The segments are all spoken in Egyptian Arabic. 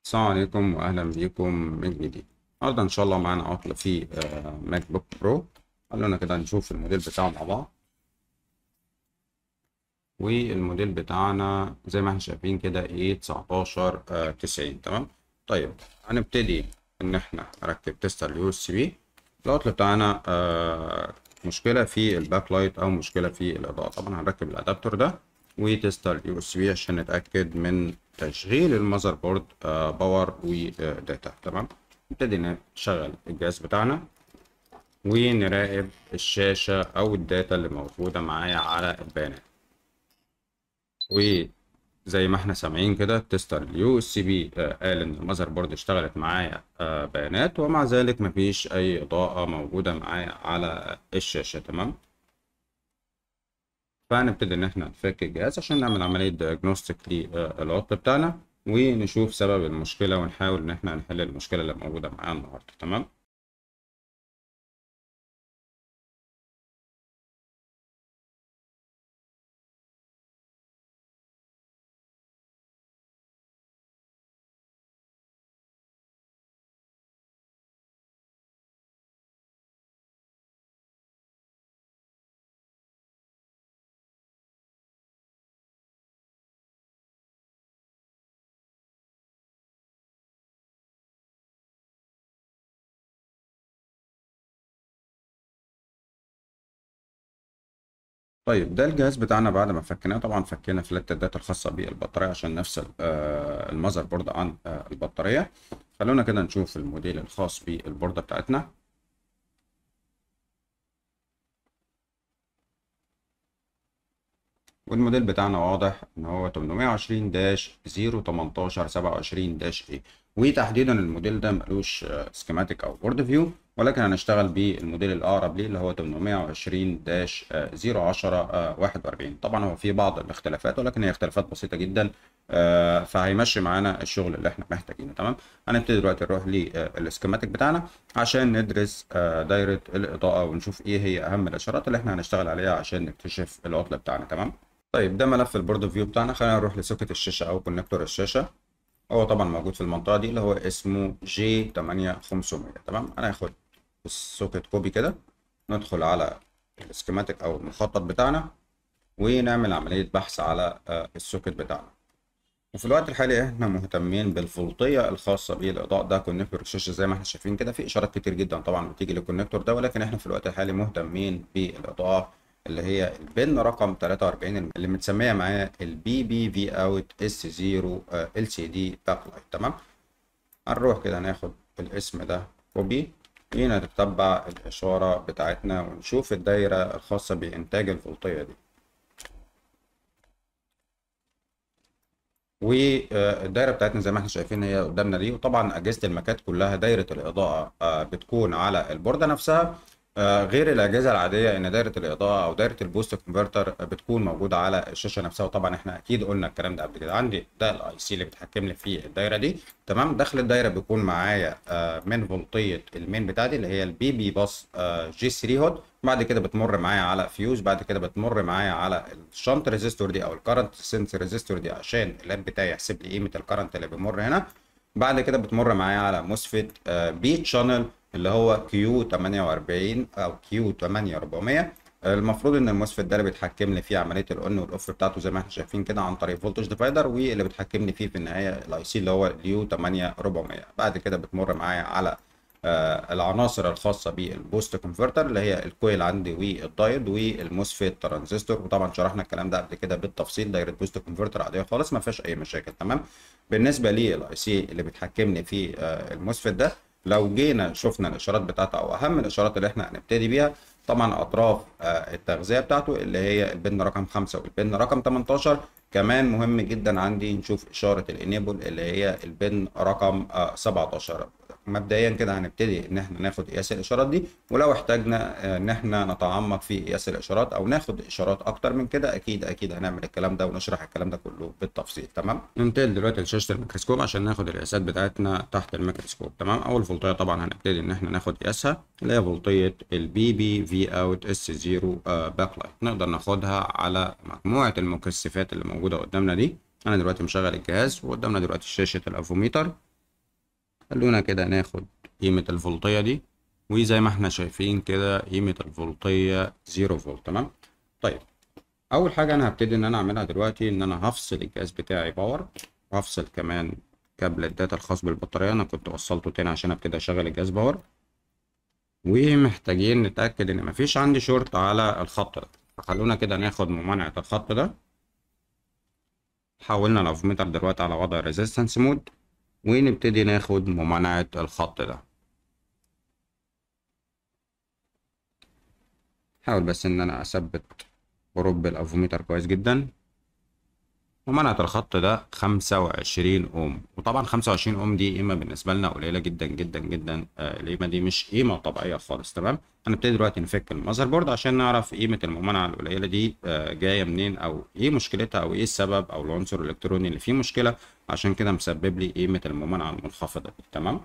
السلام عليكم واهلا بيكم من جديد النهارده ان شاء الله معانا عطل في آه، ماك بوك برو خلونا كده نشوف الموديل بتاعه مع بعض والموديل بتاعنا زي ما احنا شايفين كده ايه 19 آه، 90 تمام طيب هنبتدي ان احنا نركب تيستر اليو اس بي العطل بتاعنا آه، مشكله في الباك لايت او مشكله في الاضاءه طبعا هنركب الادابتور ده وتيستر اليو اس بي عشان نتاكد من تشغيل المذر بورد آه، باور وداتا تمام نبتدي نشغل الجهاز بتاعنا ونراقب الشاشة أو الداتا اللي موجودة معايا على البيانات وزي ما احنا سامعين كده تستر اليو اس بي قال ان المذر بورد اشتغلت معايا آه، بيانات ومع ذلك مفيش اي اضاءة موجودة معايا على الشاشة تمام فهنبتدي ان احنا نفك الجهاز عشان نعمل عملية دياجنوستيك للعطل بتاعنا ونشوف سبب المشكلة ونحاول ان احنا نحل المشكلة اللي موجودة معانا النهاردة تمام طيب ده الجهاز بتاعنا بعد ما فكيناه طبعا فكينا فلات الداتا الخاصة بالبطارية عشان نفصل آه، المذر بورد عن آه، البطارية خلونا كده نشوف الموديل الخاص بالبوردة بتاعتنا والموديل بتاعنا واضح ان هو 820 داش 018 27 داش اي وتحديدا الموديل ده ملوش سكيماتيك او بورد فيو ولكن هنشتغل بالموديل الاقرب ليه اللي هو 820 داش 010 41 طبعا هو في بعض الاختلافات ولكن هي اختلافات بسيطه جدا آه، فهيمشي معانا الشغل اللي احنا محتاجينه تمام هنبتدي دلوقتي نروح للسكيماتيك بتاعنا عشان ندرس آه، دايره الاضاءه ونشوف ايه هي اهم الاشارات اللي احنا هنشتغل عليها عشان نكتشف العطل بتاعنا تمام طيب ده ملف البورد فيو بتاعنا خلينا نروح لسوكت الشاشه او كونكتور الشاشه هو طبعا موجود في المنطقه دي اللي هو اسمه جي 8500 تمام هناخد السوكت كوبي كده ندخل على السكيماتيك او المخطط بتاعنا ونعمل عمليه بحث على آه، السوكت بتاعنا وفي الوقت الحالي احنا مهتمين بالفولتيه الخاصه بالاضاءه ده كونكتور الشاشه زي ما احنا شايفين كده في اشارات كتير جدا طبعا بتيجي للكونكتور ده ولكن احنا في الوقت الحالي مهتمين بالاضاءه اللي هي البن رقم 43 اللي متسميه معاه البي بي في اوت اس 0 ال سي دي باك لايت تمام هنروح كده ناخد الاسم ده كوبي ونتتبع الاشاره بتاعتنا ونشوف الدايره الخاصه بانتاج الفولتيه دي والدايره بتاعتنا زي ما احنا شايفين هي قدامنا دي وطبعا اجهزه المكات كلها دايره الاضاءه آه، بتكون على البورده نفسها آه، غير الاجهزه العاديه ان دايره الاضاءه او دايره البوست كونفرتر بتكون موجوده على الشاشه نفسها وطبعا احنا اكيد قلنا الكلام ده قبل كده عندي ده الاي سي اللي بيتحكم لي في الدايره دي تمام داخل الدايره بيكون معايا آه، من فولتيه المين بتاعتي اللي هي البي بي باص جي 3 هوت بعد كده بتمر معايا على فيوز بعد كده بتمر معايا على الشنط ريزيستور دي او الكرنت سنس ريزيستور دي عشان اللاب بتاعي يحسب لي قيمه الكرنت اللي بيمر هنا بعد كده بتمر معايا على موسفيت بي تشانل اللي هو كيو 48 او كيو 8400 المفروض ان الموسفيت ده اللي بيتحكم لي في عمليه الاون والاوف بتاعته زي ما احنا شايفين كده عن طريق فولتج ديفايدر واللي بيتحكم لي فيه في النهايه الاي سي اللي هو اليو 8400 بعد كده بتمر معايا على آه، العناصر الخاصه بالبوست كونفرتر اللي هي الكويل عندي والدايود والموسفيت ترانزستور وطبعا شرحنا الكلام ده قبل كده بالتفصيل دايره بوست كونفرتر عاديه خالص ما فيهاش اي مشاكل تمام بالنسبه للاي سي اللي بيتحكمني في آه، الموسفيت ده لو جينا شفنا الاشارات بتاعته او اهم الاشارات اللي احنا هنبتدي بيها طبعا اطراف آه، التغذيه بتاعته اللي هي البن رقم 5 والبن رقم 18 كمان مهم جدا عندي نشوف اشاره الانيبل اللي هي البن رقم آه، 17 مبدئيا كده هنبتدي ان احنا ناخد قياس الاشارات دي ولو احتاجنا آه، ان احنا نتعمق في قياس الاشارات او ناخد اشارات اكتر من كده اكيد اكيد هنعمل الكلام ده ونشرح الكلام ده كله بالتفصيل تمام ننتقل دلوقتي لشاشه الميكروسكوب عشان ناخد القياسات بتاعتنا تحت الميكروسكوب تمام اول فولتيه طبعا هنبتدي ان احنا ناخد قياسها اللي هي فولتيه البي بي في اوت اس 0 باك لايت نقدر ناخدها على مجموعه المكثفات اللي موجوده قدامنا دي انا دلوقتي مشغل الجهاز وقدامنا دلوقتي شاشه الافوميتر خلونا كده ناخد قيمة الفولتية دي وزي ما احنا شايفين كده قيمة الفولتية زيرو فولت تمام طيب أول حاجة أنا هبتدي إن أنا أعملها دلوقتي إن أنا هفصل الجهاز بتاعي باور وهفصل كمان كابل الداتا الخاص بالبطارية أنا كنت وصلته تاني عشان أبتدي أشغل الجهاز باور ومحتاجين نتأكد إن مفيش عندي شورت على الخط ده فخلونا كده ناخد ممانعة الخط ده حولنا الافوميتر دلوقتي على وضع ريزيستنس مود ونبتدي ناخد ممانعة الخط ده حاول بس ان انا اثبت قرب الافوميتر كويس جدا ممانعة الخط ده خمسة وعشرين اوم وطبعا خمسة وعشرين اوم دي قيمة بالنسبة لنا قليلة جدا جدا جدا آه القيمة دي مش قيمة طبيعية خالص تمام هنبتدي دلوقتي نفك المذر بورد عشان نعرف قيمة الممانعة القليلة دي آه جاية منين او ايه مشكلتها او ايه السبب او العنصر الالكتروني اللي فيه مشكلة عشان كده مسبب لي قيمة الممانعة المنخفضة دي تمام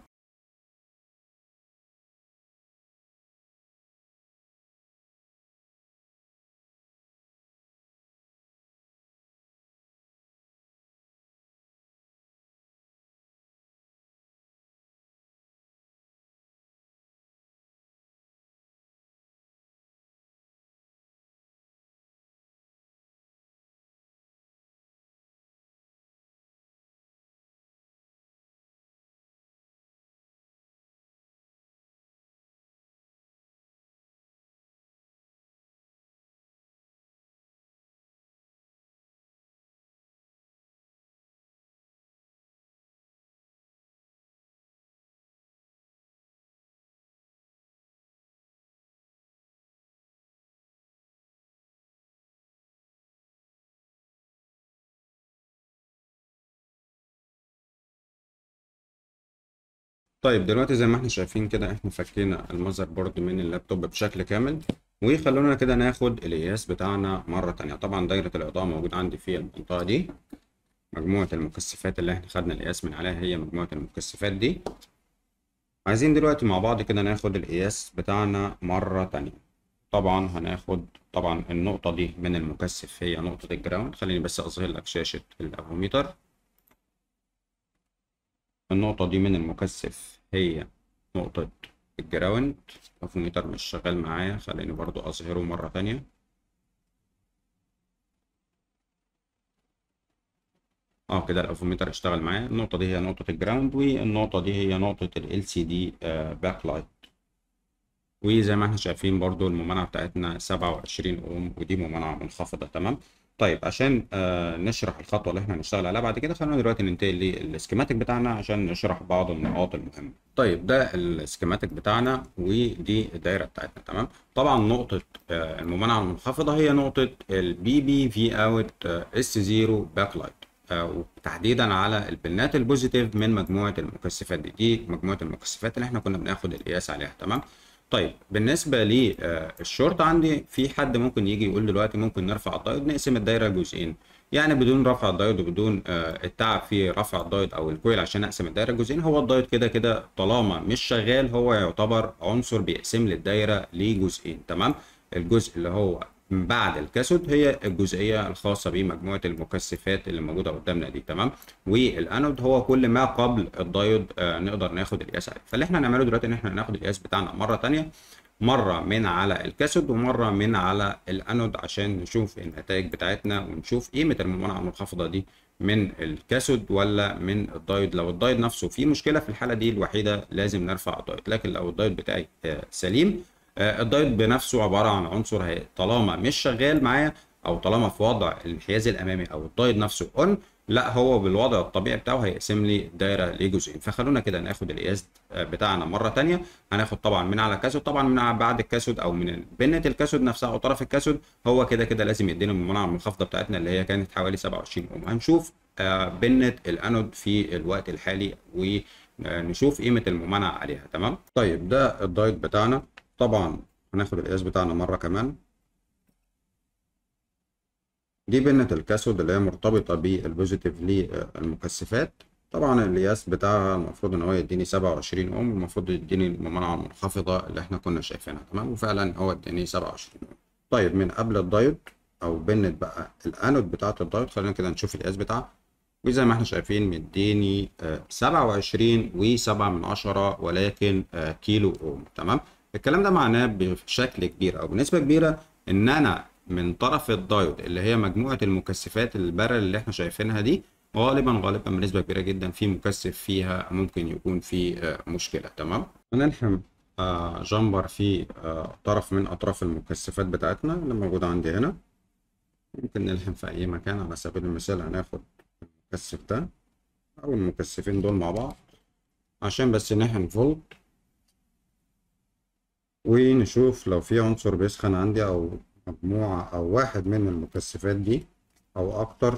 طيب دلوقتي زي ما احنا شايفين كده احنا فكينا المذر بورد من اللابتوب بشكل كامل وخلونا كده ناخد القياس بتاعنا مرة تانية طبعا دايرة الإضاءة موجود عندي في المنطقة دي مجموعة المكثفات اللي احنا خدنا القياس من عليها هي مجموعة المكثفات دي عايزين دلوقتي مع بعض كده ناخد القياس بتاعنا مرة تانية طبعا هناخد طبعا النقطة دي من المكثف هي نقطة الجراوند خليني بس أظهر لك شاشة الأفوميتر النقطة دي من المكثف هي نقطة الجراوند الأفوميتر مش شغال معايا خليني برضو أظهره مرة تانية اه كده الأفوميتر اشتغل معايا النقطة دي هي نقطة الجراوند والنقطة دي هي نقطة ال LCD باك لايت وزي ما احنا شايفين برضو الممانعة بتاعتنا 27 اوم ودي ممانعة منخفضة تمام طيب عشان آه نشرح الخطوة اللي احنا هنشتغل عليها بعد كده خلينا دلوقتي ننتقل للسكيماتيك بتاعنا عشان نشرح بعض النقاط المهمة طيب ده السكيماتيك بتاعنا ودي الدايرة بتاعتنا تمام طبعا نقطة آه الممانعة المنخفضة هي نقطة البي بي في اوت اس 0 باك لايت وتحديدا على البنات البوزيتيف من مجموعة المكثفات دي دي مجموعة المكثفات اللي احنا كنا بناخد القياس عليها تمام طيب بالنسبة للشورت عندي في حد ممكن يجي يقول دلوقتي ممكن نرفع الدايود نقسم الدايرة جزئين يعني بدون رفع الدايود وبدون التعب في رفع الدايود او الكويل عشان اقسم الدايرة جزئين هو الدايود كده كده طالما مش شغال هو يعتبر عنصر بيقسم لي الدايرة لجزئين تمام الجزء اللي هو من بعد الكاثود هي الجزئيه الخاصه بمجموعه المكثفات اللي موجوده قدامنا دي تمام والانود هو كل ما قبل الدايود آه نقدر ناخد القياس عليه فاللي احنا هنعمله دلوقتي ان احنا هناخد القياس بتاعنا مره ثانيه مره من على الكاثود ومره من على الانود عشان نشوف النتائج بتاعتنا ونشوف قيمه الممانعه المنخفضه دي من الكاثود ولا من الدايود لو الدايود نفسه فيه مشكله في الحاله دي الوحيده لازم نرفع الدايود لكن لو الدايود بتاعي آه سليم الدايود بنفسه عباره عن عنصر هي طالما مش شغال معايا او طالما في وضع الانحياز الامامي او الدايود نفسه اون لا هو بالوضع الطبيعي بتاعه هيقسم لي الدايره لجزئين فخلونا كده ناخد القياس بتاعنا مره ثانيه هناخد طبعا من على الكاثود طبعا من بعد الكاثود او من بنه الكاثود نفسها او طرف الكاثود هو كده كده لازم يدينا الممانعه المنخفضه بتاعتنا اللي هي كانت حوالي 27 اوم هنشوف بنه الانود في الوقت الحالي ونشوف قيمه الممانعه عليها تمام طيب ده الدايود بتاعنا طبعا هناخد القياس بتاعنا مرة كمان دي بنة الكاثود اللي هي مرتبطة بالبوزيتيف للمكثفات طبعا القياس بتاعها المفروض ان هو يديني 27 اوم المفروض يديني الممانعة المنخفضة اللي احنا كنا شايفينها تمام وفعلا هو اداني 27 اوم طيب من قبل الدايود او بنة بقى الانود بتاعة الدايود خلينا كده نشوف القياس بتاعها وزي ما احنا شايفين مديني سبعة وعشرين وسبعة من عشرة ولكن آه، كيلو اوم تمام الكلام ده معناه بشكل كبير او بنسبة كبيرة ان انا من طرف الدايود اللي هي مجموعة المكثفات البارل اللي احنا شايفينها دي غالبا غالبا بنسبة كبيرة جدا في مكثف فيها ممكن يكون في آه، مشكلة تمام هنلحم آه، جامبر في آه، طرف من اطراف المكثفات بتاعتنا اللي موجودة عندي هنا ممكن نلحم في اي مكان على سبيل المثال هناخد المكثف ده او المكثفين دول مع بعض عشان بس نحن فولت ونشوف لو في عنصر بيسخن عندي او مجموعة او واحد من المكثفات دي او اكتر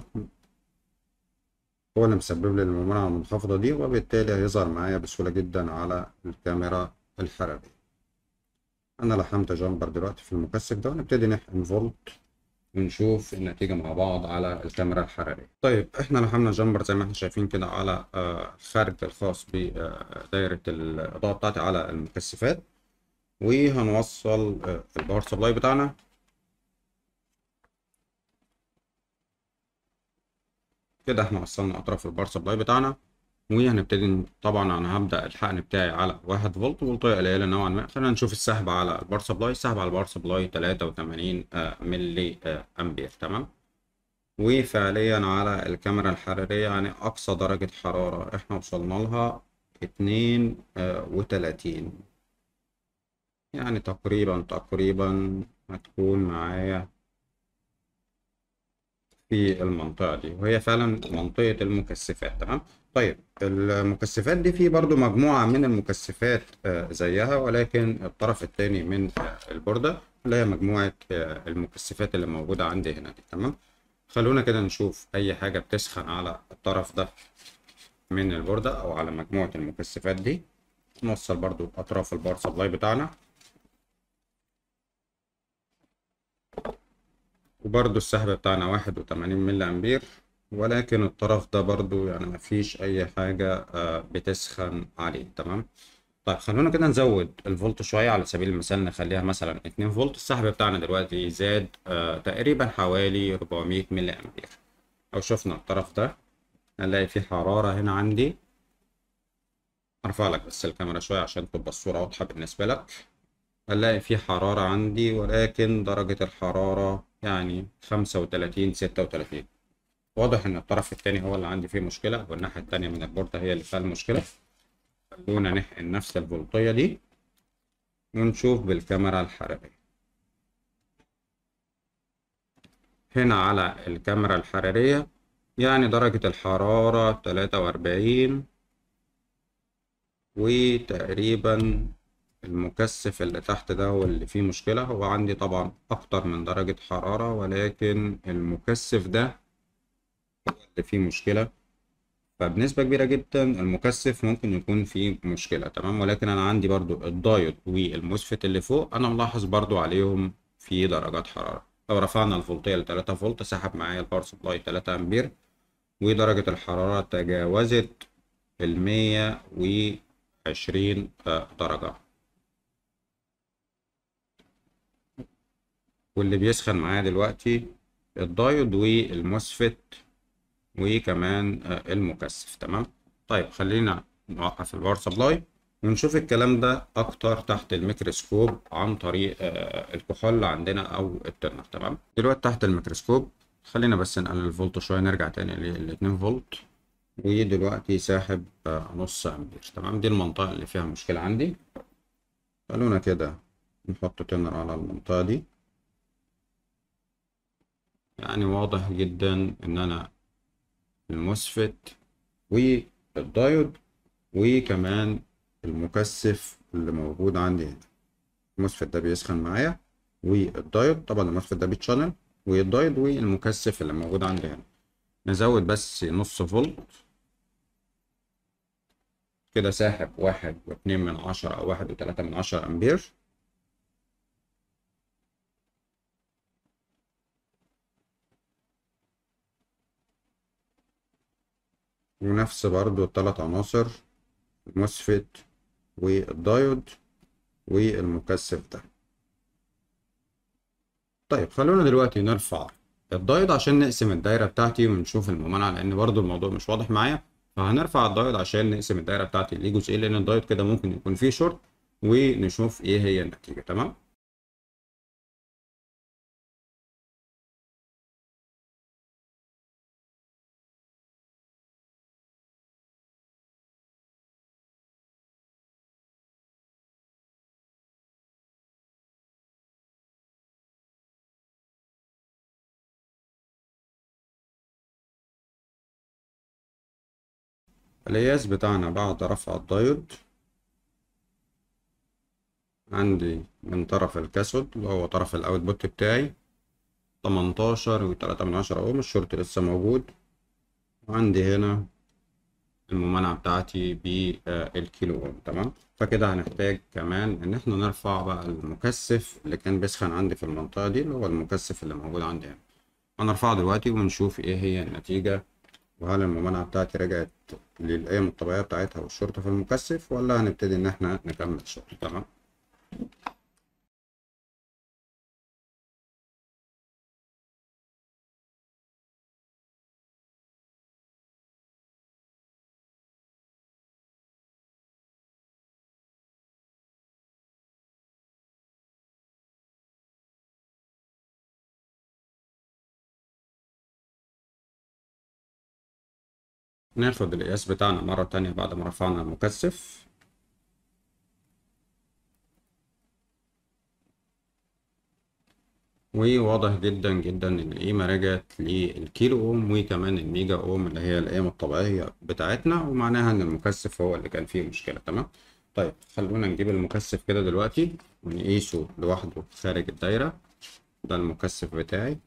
هو اللي مسبب لي الممانعة المنخفضة دي وبالتالي هيظهر معايا بسهولة جدا على الكاميرا الحرارية انا لحمت جامبر دلوقتي في المكثف ده ونبتدي نحقن فولت ونشوف النتيجة مع بعض على الكاميرا الحرارية طيب احنا لحمنا جامبر زي ما احنا شايفين كده على آه، الخارج الخاص بدايرة الإضاءة بتاعتي على المكثفات وهنوصل آه، الباور سبلاي بتاعنا كده احنا وصلنا أطراف الباور سبلاي بتاعنا وهنبتدي طبعا انا هبدا الحقن بتاعي على 1 فولت فولتيه قليله نوعا ما خلينا نشوف السحب على البار سبلاي السحب على البار سبلاي 83 آه، ملي آه، امبير تمام وفعليا على الكاميرا الحراريه يعني اقصى درجه حراره احنا وصلنا لها 32 يعني تقريبا تقريبا هتكون معايا في المنطقة دي وهي فعلا منطقة المكثفات تمام طيب المكثفات دي في برضو مجموعة من المكثفات آه، زيها ولكن الطرف الثاني من آه، البوردة اللي هي مجموعة آه، المكثفات اللي موجودة عندي هنا دي تمام خلونا كده نشوف أي حاجة بتسخن على الطرف ده من البوردة أو على مجموعة المكثفات دي نوصل برضو أطراف البار سبلاي بتاعنا وبرضو السحب بتاعنا واحد وتمانين ملي أمبير ولكن الطرف ده برضو يعني مفيش أي حاجة آه، بتسخن عليه تمام طيب خلونا كده نزود الفولت شوية على سبيل المثال نخليها مثلا اتنين فولت السحب بتاعنا دلوقتي زاد آه، تقريبا حوالي 400 ملي أمبير لو شفنا الطرف ده هنلاقي فيه حرارة هنا عندي أرفع لك بس الكاميرا شوية عشان تبقى الصورة واضحة بالنسبة لك هنلاقي فيه حرارة عندي ولكن درجة الحرارة يعني خمسة وتلاتين ستة وتلاتين واضح إن الطرف التاني هو اللي عندي فيه مشكلة والناحية التانية من البوردة هي اللي فيها المشكلة خلونا نحقن نفس الفولتية دي ونشوف بالكاميرا الحرارية هنا على الكاميرا الحرارية يعني درجة الحرارة تلاتة وأربعين وتقريبا المكثف اللي تحت ده هو اللي فيه مشكلة هو عندي طبعا أكتر من درجة حرارة ولكن المكثف ده هو اللي فيه مشكلة فبنسبة كبيرة جدا المكثف ممكن يكون فيه مشكلة تمام ولكن أنا عندي برضو الدايود والموسفيت اللي فوق أنا ملاحظ برضو عليهم في درجات حرارة لو رفعنا الفولتية لتلاتة فولت سحب معايا الباور سبلاي تلاتة أمبير ودرجة الحرارة تجاوزت المية وعشرين درجة واللي بيسخن معايا دلوقتي الدايود والموسفيت وكمان آه، المكثف تمام طيب خلينا نوقف الباور سبلاي ونشوف الكلام ده اكتر تحت الميكروسكوب عن طريق آه، الكحول اللي عندنا او التنر تمام دلوقتي تحت الميكروسكوب خلينا بس نقلل الفولت شويه نرجع تاني لل 2 فولت ودلوقتي ساحب آه، نص امبير تمام دي المنطقه اللي فيها مشكله عندي خلونا كده نحط تنر على المنطقه دي يعني واضح جدا ان انا الموسفيت والدايود وكمان المكثف اللي موجود عندي هنا الموسفيت ده بيسخن معايا والدايود طبعا الموسفيت ده بيتشانل والدايود والمكثف اللي موجود عندي هنا نزود بس نص فولت كده ساحب واحد واتنين من عشرة أو واحد وتلاتة من عشرة أمبير ونفس برضو التلات عناصر الموسفيت والدايود والمكثف ده طيب خلونا دلوقتي نرفع الدايود عشان نقسم الدايرة بتاعتي ونشوف الممانعة لأن برضو الموضوع مش واضح معايا فهنرفع الدايود عشان نقسم الدايرة بتاعتي لجزئين لأن الدايود كده ممكن يكون فيه شورت ونشوف إيه هي النتيجة تمام القياس بتاعنا بعد رفع الدايود عندي من طرف الكاثود اللي هو طرف الاوتبوت بتاعي 18 وتلاتة من عشرة اوم الشورت لسه موجود وعندي هنا الممانعة بتاعتي بالكيلو اوم تمام فكده هنحتاج كمان ان احنا نرفع بقى المكثف اللي كان بيسخن عندي في المنطقة دي اللي هو المكثف اللي موجود عندي هنا هنرفعه دلوقتي ونشوف ايه هي النتيجة وهل الممانعة بتاعتي رجعت للقيم الطبيعية بتاعتها والشرطة في المكثف ولا هنبتدي إن إحنا نكمل شغل تمام ناخد القياس بتاعنا مرة تانية بعد ما رفعنا المكثف وواضح جدا جدا ان القيمة رجعت للكيلو اوم وكمان الميجا اوم اللي هي القيم الطبيعية بتاعتنا ومعناها ان المكثف هو اللي كان فيه مشكلة تمام طيب خلونا نجيب المكثف كده دلوقتي ونقيسه لوحده خارج الدايرة ده المكثف بتاعي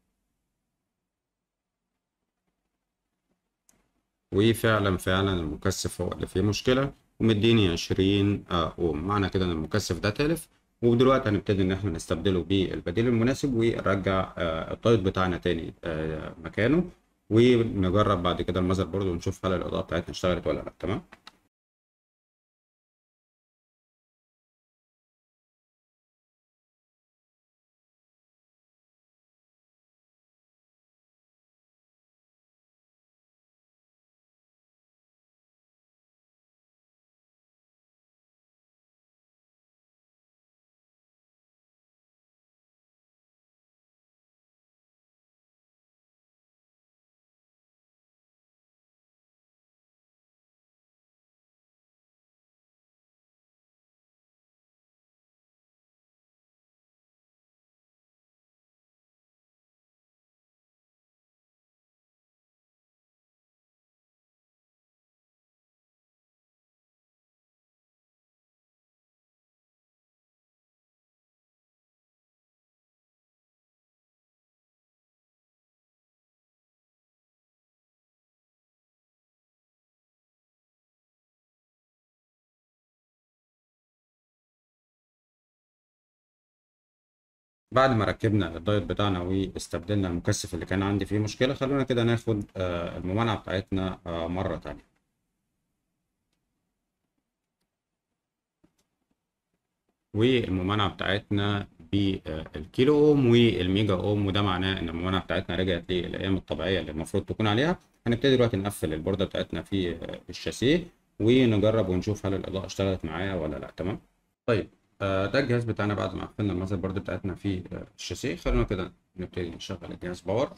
وفعلا فعلا المكثف هو اللي فيه مشكلة ومديني عشرين اوم معنى كده ان المكثف ده تالف ودلوقتي هنبتدي ان احنا نستبدله بالبديل المناسب ونرجع الدايت بتاعنا تاني مكانه ونجرب بعد كده المذر بورد ونشوف هل الاضاءة بتاعتنا اشتغلت ولا لا تمام بعد ما ركبنا الدايت بتاعنا واستبدلنا المكثف اللي كان عندي فيه مشكلة خلونا كده ناخد الممانعة بتاعتنا مرة تانية والممانعة بتاعتنا بالكيلو اوم والميجا اوم وده معناه ان الممانعة بتاعتنا رجعت للأيام الطبيعية اللي المفروض تكون عليها هنبتدي دلوقتي نقفل البوردة بتاعتنا في الشاسيه ونجرب ونشوف هل الإضاءة اشتغلت معايا ولا لا تمام طيب ده الجهاز بتاعنا بعد ما قفلنا المذر بورد بتاعتنا في الشاسيه خلونا كده نبتدي نشغل الجهاز باور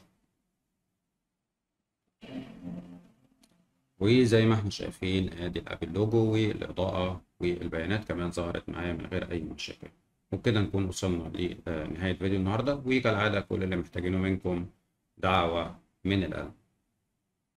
وزي ما احنا شايفين ادي الابل لوجو والاضاءه والبيانات كمان ظهرت معايا من غير اي مشاكل وبكده نكون وصلنا لنهايه فيديو النهارده وكالعاده كل اللي محتاجينه منكم دعوه من القلب